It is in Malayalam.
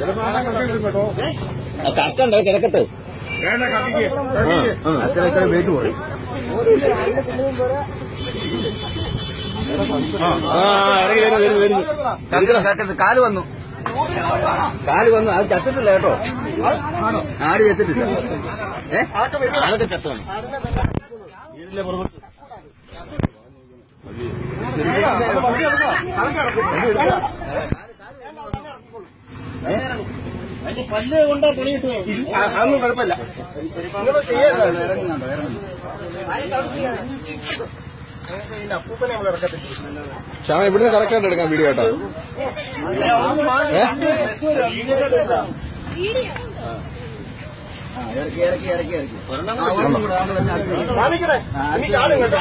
കക്കണ്ട കിടക്കട്ടെ വേണ്ട കത്തിക്ക് അത്ര ഇത്ര വെയിറ്റ് പോയി ആ ഇറങ്ങി വരുന്നു വരുന്നു വരുന്നു കക്കണ്ട കക്കണ്ട കാല് വന്നു കാല് വന്നു അത് ചത്തിട്ടില്ല കേട്ടോ ആട് ചത്തിട്ടില്ല ഏ അതൊക്കെ ചത്താണ് വീടിന്റെ പുറകോട്ട് പല്ല് കൊണ്ടാ പൊളിയിട്ട് അതൊന്നും കുഴപ്പമില്ല നിങ്ങൾ ചെയ്യാൻ അപ്പൂപ്പനെ നമ്മൾ ഇറക്കത്തില്ല ശ്യാമ ഇവിടുന്ന് കറക്റ്റ് ആയിട്ട് എടുക്കാം വീഡിയോ കേട്ടോ ഇറക്കി ഇറക്കി ഇറക്കി ഇറക്കി കാണിക്കണേ ഇനി ചാടും കേട്ടോ